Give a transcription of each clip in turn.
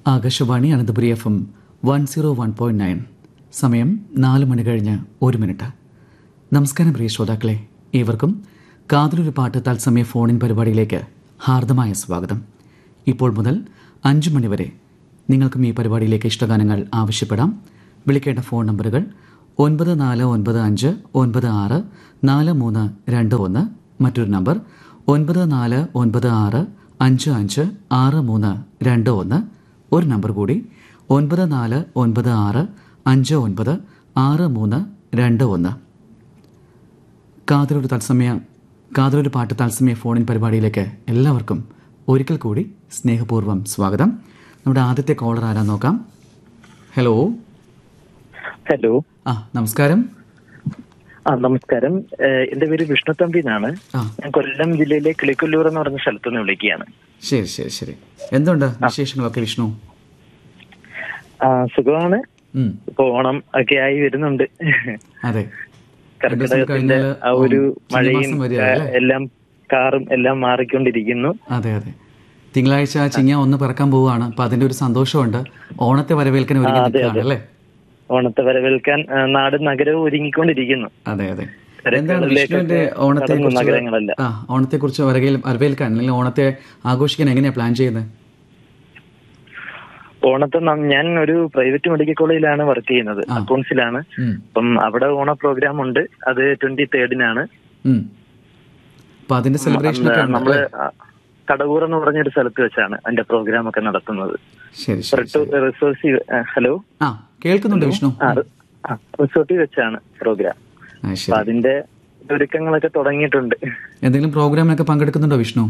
Akashvani Ananthapuri F M one zero one point nine സമയം നാല് മണി കഴിഞ്ഞ് ഒരു മിനിറ്റ് നമസ്കാരം പ്രിയ ശ്രോതാക്കളെ ഏവർക്കും കാതിലൊരു പാട്ട് തത്സമയ ഫോണിൻ പരിപാടിയിലേക്ക് ഹാർദമായ സ്വാഗതം ഇപ്പോൾ മുതൽ അഞ്ച് മണിവരെ നിങ്ങൾക്കും ഈ പരിപാടിയിലേക്ക് ഇഷ്ടഗാനങ്ങൾ ആവശ്യപ്പെടാം വിളിക്കേണ്ട ഫോൺ നമ്പറുകൾ ഒൻപത് നാല് ഒൻപത് അഞ്ച് ഒൻപത് ആറ് നാല് മൂന്ന് രണ്ട് ഒന്ന് മറ്റൊരു നമ്പർ ഒൻപത് നാല് ഒൻപത് ആറ് അഞ്ച് അഞ്ച് ആറ് മൂന്ന് രണ്ട് ഒന്ന് ഒരു നമ്പർ കൂടി ഒൻപത് നാല് ഒൻപത് ആറ് അഞ്ച് ഒൻപത് ആറ് മൂന്ന് രണ്ട് ഒന്ന് കാതലൊരു തത്സമയ കാതലൊരു പാട്ട് തത്സമയ ഫോണിൻ പരിപാടിയിലേക്ക് എല്ലാവർക്കും ഒരിക്കൽ കൂടി സ്നേഹപൂർവ്വം സ്വാഗതം നമ്മുടെ ആദ്യത്തെ കോളർ ആരാ നോക്കാം ഹലോ ഹലോ ആ നമസ്കാരം ആ നമസ്കാരം ഏഹ് എന്റെ പേര് വിഷ്ണു തമ്പി എന്നാണ് ആ ഞാൻ കൊല്ലം ജില്ലയിലെ കിളിക്കൊല്ലൂർ എന്ന് പറഞ്ഞ സ്ഥലത്ത് നിന്ന് വിളിക്കുകയാണ് ശരി ശരി ശരി എന്തുണ്ട് വിശേഷങ്ങളൊക്കെ വിഷ്ണു ആ സുഖമാണ് ഉം, ഇപ്പൊ ഓണം ഒക്കെ ആയി വരുന്നുണ്ട് അതെ രണ്ട് ദിവസം കർക്കിടകത്തിന്റെ കഴിഞ്ഞാല് ആ ഒരു ഓ, മഴയും ചിങ്ങമാസം വരിക ആ, അല്ലേ? എല്ലാം കാറും എല്ലാം മാറിക്കൊണ്ടിരിക്കുന്നു അതെ അതെ തിങ്കളാഴ്ച ചിങ്ങ ഒന്ന് പറക്കാൻ പോവുകയാണ് അപ്പൊ അതിന്റെ ഒരു സന്തോഷമുണ്ട് ഓണത്തെ വരവേൽക്കാൻ ഒരുങ്ങി ആ, അതെ, നിൽക്കുകയാണ് അല്ലേ ഓണത്തെ വരവേൽക്കാൻ ആ, നാടും നഗരവും ഒരുങ്ങിക്കൊണ്ടിരിക്കുന്നു അതെ അതെ തിരക്കുകളിലേക്കൊക്കെ എന്താണ് വിഷ്ണുവിന്റെ ഓണത്തെ കടന്നു കുറിച്ച് നഗരങ്ങളെല്ലാം. ആ ഓണത്തെ കുറിച്ച് വരവേൽ വരവേൽക്കാൻ അല്ലെങ്കിൽ ഓണത്തെ ആഘോഷിക്കാൻ എങ്ങനെയാ പ്ലാൻ ചെയ്യുന്നത് ഓണത്തെ നം- ഞാൻ ഒരു പ്രൈവറ്റ് മെഡിക്കൽ കോളേജിലാണ് വർക്ക് ചെയ്യുന്നത് ആ. അക്കൗണ്ട്സിലാണ് ഉം, അപ്പം അവിടെ ഓണ പ്രോഗ്രാം ഉണ്ട് അത് ട്വന്റി തേർഡിനാണ് ഉം. അപ്പൊ അതിന്റെ സെലിബ്രേഷൻ ഒക്കെ ഉണ്ട് നമ്മള് അല്ലേ? ആ, കടകൂർ എന്ന് പറഞ്ഞൊരു സ്ഥലത്ത് വെച്ചാണ് അതിന്റെ പ്രോഗ്രാം ഒക്കെ നടത്തുന്നത് ശരി ശരി ശരി. റിസോഴ്സ് ഹലോ ആ കേൾക്കുന്നുണ്ട് വിഷ്ണു ആ റി- ആ, റിസോർട്ടിൽ വെച്ചാണ് പ്രോഗ്രാം ആ, അപ്പൊ ശരി അതിന്റെ ഒരുക്കങ്ങളൊക്കെ തുടങ്ങിയിട്ടുണ്ട് എന്തെങ്കിലും പ്രോഗ്രാമിനൊക്കെ പങ്കെടുക്കുന്നുണ്ടോ വിഷ്ണു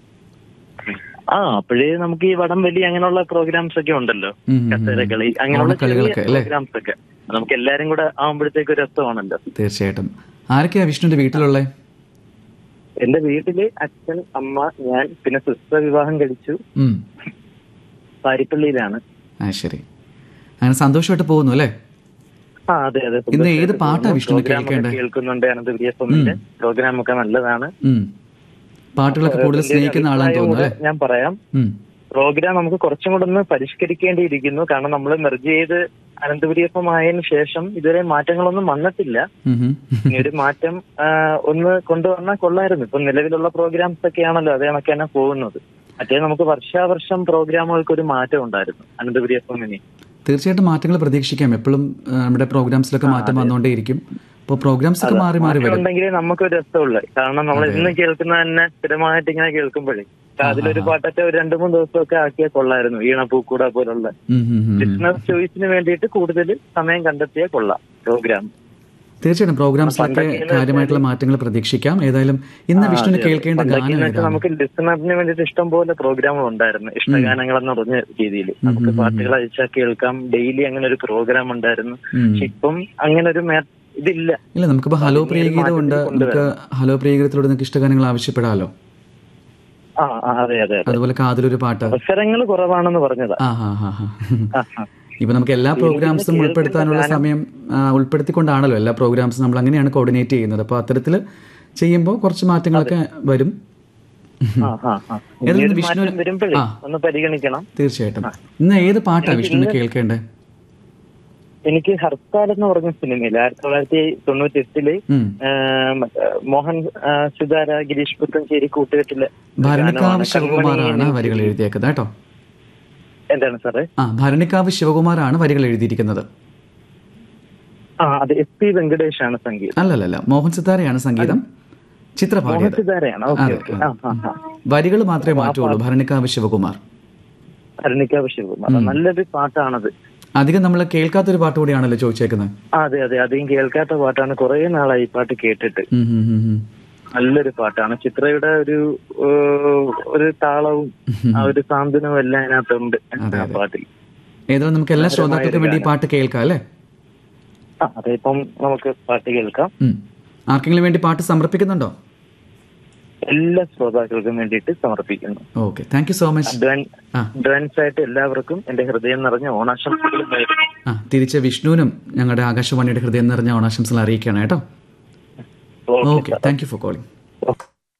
ആ അപ്പോഴേ നമുക്ക് ഈ വടംവലി അങ്ങനെയുള്ള പ്രോഗ്രാംസ് ഒക്കെ ഉണ്ടല്ലോ ഉം, ഉം, ഉം. കസേരകളി അങ്ങനെയുള്ള ഓണക്കളികളൊക്കെ അല്ലേ? പ്രോഗ്രാംസ് ഒക്കെ നമുക്ക് എല്ലാരും കൂടെ ആവുമ്പോഴത്തേക്ക് ഒരു രസമാണല്ലോ തീർച്ചയായിട്ടും ആരൊക്കെയാ വിഷ്ണുവിന്റെ വീട്ടിലുള്ളേ എന്റെ വീട്ടില് അച്ഛൻ അമ്മ ഞാൻ പിന്നെ സിസ്റ്റർ വിവാഹം കഴിച്ചു ഉം. പാരിപ്പള്ളിയിലാണ് ആ ശരി അങ്ങനെ സന്തോഷമായിട്ട് പോകുന്നു അല്ലേ ആ അതെ അതെ ഇന്ന് ഏത് പാട്ടാ വിഷ്ണുവിന് പ്രോഗ്രാം ഒക്കെ കേൾക്കേണ്ടത്? കേൾക്കുന്നുണ്ട് അനന്തപുരി എഫ് എമ്മിന്റെ പ്രോഗ്രാം ഒക്കെ നല്ലതാണ് ഉം. പാട്ടുകളൊക്കെ കൂടുതൽ സ്നേഹിക്കുന്ന ആളാന്ന് തോന്നുന്നു അല്ലേ ഞാൻ പറയാം ഉം. പ്രോഗ്രാം നമുക്ക് കുറച്ചും കൂടെ ഒന്ന് പരിഷ്കരിക്കേണ്ടിയിരിക്കുന്നു കാരണം നമ്മൾ മെർജ് ചെയ്ത് അനന്തപുരി എഫ് എം ആയതിനു ശേഷം ഇതുവരെ മാറ്റങ്ങളൊന്നും വന്നിട്ടില്ല ഉം, ഉം. ഇനി ഒരു മാറ്റം ആ, ഒന്ന് കൊണ്ടുവന്നാൽ കൊള്ളായിരുന്നു ഇപ്പൊ നിലവിലുള്ള പ്രോഗ്രാംസ് ഒക്കെയാണല്ലോ അതേ കണക്ക് തന്നെ പോകുന്നത് മറ്റേ നമുക്ക് വർഷാവർഷം പ്രോഗ്രാമുകൾക്ക് ഒരു മാറ്റം ഉണ്ടായിരുന്നു അനന്തപുരി എഫ് എമ്മിന് തീർച്ചയായിട്ടും മാറ്റങ്ങൾ പ്രതീക്ഷിക്കാം എപ്പോഴും ആ, നമ്മുടെ പ്രോഗ്രാംസിലൊക്കെ മാറ്റം വന്നുകൊണ്ടേയിരിക്കും ഇപ്പോൾ പ്രോഗ്രാംസ് ഒക്കെ മാറി മാറി വരും ഉണ്ടെങ്കിലേ നമുക്കൊരു രസമുള്ളൂ കാരണം നമ്മൾ ഇന്ന് കേൾക്കുന്ന തന്നെ സ്ഥിരമായിട്ട് ഇങ്ങനെ കേൾക്കുമ്പോഴേ അതിലൊരു പാട്ടൊക്കെ ഒരു രണ്ടു മൂന്ന് ദിവസമൊക്കെ ആക്കിയാൽ കൊള്ളായിരുന്നു വീണ പൂക്കൂട പോലുള്ള ഉം, ഉം, ഉം. ബിസിനസ് ചോയ്സിന് വേണ്ടിയിട്ട് കൂടുതൽ സമയം കണ്ടെത്തിയാൽ കൊള്ളാം പ്രോഗ്രാം തീർച്ചയായിട്ടും പ്രോഗ്രാംസിലൊക്കെ കാര്യമായിട്ടുള്ള മാറ്റങ്ങൾ പ്രതീക്ഷിക്കാം ഏതായാലും ഇന്ന് വിഷ്ണുവിന് കേൾക്കേണ്ട ഗാനം പണ്ടൊക്കെന്ന് വെച്ചാൽ ഏതാണ് നമുക്ക് ലിസണറിന് വേണ്ടിയിട്ട് ഇഷ്ടം പോലെ പ്രോഗ്രാമുകൾ ഉണ്ടായിരുന്നു ഇഷ്ടഗാനങ്ങൾ എന്ന് പറഞ്ഞ രീതിയിൽ നമുക്ക് പാട്ടുകൾ അയച്ചാൽ കേൾക്കാം ഡെയിലി അങ്ങനെ ഒരു പ്രോഗ്രാം ഉണ്ടായിരുന്നു ഉം. പക്ഷെ ഇപ്പം അങ്ങനെ ഒരു മേ- ഇതില്ല ഇല്ല നമുക്കിപ്പോൾ ഹലോ പ്രിയഗീതം ഉണ്ട് നമുക്ക് ഹലോ പ്രിയഗീതത്തിലൂടെ നിങ്ങൾക്ക് ഇഷ്ടഗാനങ്ങൾ ആവശ്യപ്പെടാമല്ലോ ആ ആ, അതെ അതെ അതെ അതുപോലെ കാതിലൊരു പാട്ട് അവസരങ്ങൾ കുറവാണെന്ന് പറഞ്ഞതാ ആ ഹാ ഹാ ഹാ ആ, ആ. ഇപ്പൊ നമുക്ക് എല്ലാ പ്രോഗ്രാംസും ഉൾപ്പെടുത്താനുള്ള സമയം ആ, ഉൾപ്പെടുത്തിക്കൊണ്ടാണല്ലോ എല്ലാ പ്രോഗ്രാംസും നമ്മൾ അങ്ങനെയാണ് കോർഡിനേറ്റ് ചെയ്യുന്നത് അപ്പോൾ അത്തരത്തിൽ ചെയ്യുമ്പോൾ കുറച്ച് മാറ്റങ്ങളൊക്കെ വരും ആ, ആ, ആ. ഏതായാലും ഇനിയൊരു വിഷ്ണു- മാറ്റം വരുമ്പോഴേ ആ. ഒന്ന് പരിഗണിക്കണം തീർച്ചയായിട്ടും ഇന്ന് ഏത് പാട്ടാണ് വിഷ്ണുവിന് കേൾക്കേണ്ടത് എനിക്ക് ഹർത്താൽ എന്ന് പറഞ്ഞ സിനിമയിൽ ആയിരത്തി തൊള്ളായിരത്തി തൊണ്ണൂറ്റി എട്ടില് ഉം. മോഹൻ ആ, സുധാര ഗിരീഷ് പുത്തഞ്ചേരി കൂട്ടുകെട്ടിലെ ഭരണിക്കാവ് ശിവകുമാറാണ് വരികൾ എഴുതിയേക്കുന്നത് കേട്ടോ എന്താണ് സാറേ ആ ഭരണിക്കാവ് ശിവകുമാറാണ് വരികൾ എഴുതിയിരിക്കുന്നത് ആ അത് എസ് പി വെങ്കടേഷ് ആണ് സംഗീതം അല്ലല്ലല്ല മോഹൻ സിത്താരയാണ് സംഗീതം ചിത്ര മോഹൻ പാടിയത് സിതാരയാണ് ഓക്കെ അതെ, ഓക്കെ ആ ആ ആ വരികൾ മാത്രമേ മാറ്റുള്ളൂ ഭരണിക്കാവ് ശിവകുമാർ അരുണിക്കാവ് ശിവകുമാർ നല്ലൊരു പാട്ടാണത് അധികം നമ്മൾ കേൾക്കാത്തൊരു പാട്ട് കൂടിയാണല്ലോ ചോദിച്ചേക്കുന്നത് ആ, അതെ അതെ അധികം കേൾക്കാത്ത പാട്ടാണ് കുറെ നാളായി ഈ പാട്ട് കേട്ടിട്ട് ഉം, ഉം, ഉം, ഉം. നല്ലൊരു പാട്ടാണ് ചിത്രയുടെ ഒരു ഏഹ്, ഒരു താളവും ആ ഒരു സാന്ത്വനവും എല്ലാം അതിനകത്തുണ്ട് ആ പാട്ടിൽ ഏതായാലും നമുക്ക് എല്ലാ ശ്രോതാക്കൾക്കും വേണ്ടി ഈ പാട്ട് കേൾക്കാം അല്ലേ ആ അതെ ഇപ്പം നമുക്ക് പാട്ട് കേൾക്കാം ഉം. ആർക്കെങ്കിലും വേണ്ടി പാട്ട് സമർപ്പിക്കുന്നുണ്ടോ എല്ലാ ശ്രോതാക്കൾക്കും വേണ്ടിയിട്ട് സമർപ്പിക്കുന്നു okay thank you so much advance ആ അഡ്വാൻസ് ആയിട്ട് എല്ലാവർക്കും എന്റെ ഹൃദയം നിറഞ്ഞ ഓണാശംസകൾ നേരുന്നു ആ തിരിച്ച് വിഷ്ണുവിനും ഞങ്ങളുടെ ആകാശവാണിയുടെ ഹൃദയം നിറഞ്ഞ ഓണാശംസകൾ അറിയിക്കുകയാണ് കേട്ടോ okay okay thank you for calling